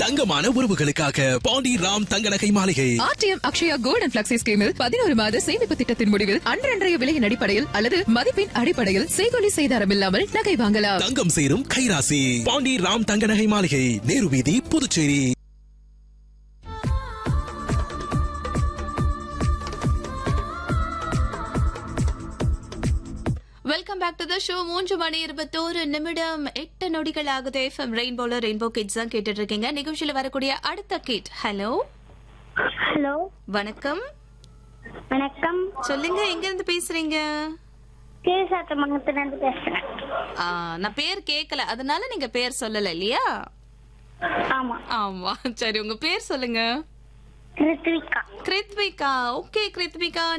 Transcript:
தங்கமான உறவுகளுக்காக பாண்டி ராம் தங்க நகை மாளிகை RTM Akshaya gold and flexi ஸ்கீமில் பதினோரு மாத சேமிப்பு திட்டத்தின் முடிவில் அன்றன்றைய விலையின் அடிப்படையில் அல்லது மதிப்பின் அடிப்படையில் செய்கொலி செய்தாரம் இல்லாமல் நகை வாங்கலாம் தங்கம் சேரும் கைராசி பாண்டி ராம் தங்க நகை மாளிகை நேரு வீதி Puducherry welcome back to the show மூன்று மணி இருபத்தோரு நிமிடம் எட்டு நொடிகள் ஆகுது எஃப்எம் ரெயின்போல ரெயின்போ கிட்ஸ் தான் கேட்டுட்டு இருக்கீங்க நிகழ்ச்சியில வரக்கூடிய அடுத்த கிட் ஹலோ ஹலோ வணக்கம் வணக்கம் சொல்லுங்க எங்க இருந்து பேசுறீங்க கீழ்சாத்தமங்கலத்துல இருந்து பேசுறேன் ஆ, நான் பேர் கேட்கல அதனால நீங்க பேர் சொல்லல இல்லையா ஆமா ஆமா சரி உங்க பேர் சொல்லுங்க ரித்விகா கிருத்விகா ஓகே கிருத்விகா